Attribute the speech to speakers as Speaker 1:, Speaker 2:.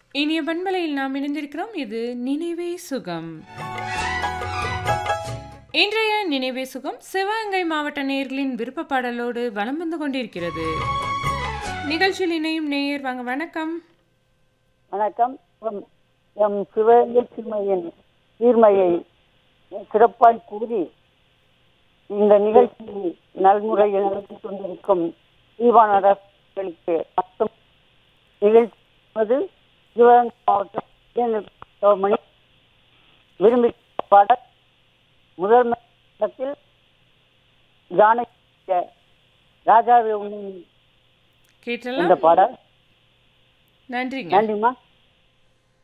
Speaker 1: இனிய பண்பலையில் நாம் இணைந்திருக்கிறோம் இது நினைவே சுகம் இன்றைய நினைவே சுகம் சிவகங்கை மாவட்ட நேயர்களின் விருப்ப பாடலோடு வலம் வந்து கொண்டிருக்கிறது நிகழ்ச்சியில் இணையும் நேயர் வாங்க வணக்கம்
Speaker 2: வணக்கம் எம் எம் சிவகங்கை சிறுமையின் சீர்மையை சிறப்பாய் கூறி இந்த நிகழ்ச்சியை நல்முறையில் நடத்தி கொண்டிருக்கும் தீவானர்களுக்கு மற்றும் நிகழ்ச்சி சிவகங்கை மாவட்டம் மணி விரும்பி பாட முதல் மட்டத்தில் ஜானகி ராஜாவை உண்மை
Speaker 1: கேட்டலாம்
Speaker 2: இந்த பாடல்
Speaker 1: நன்றிங்க
Speaker 2: நன்றிம்மா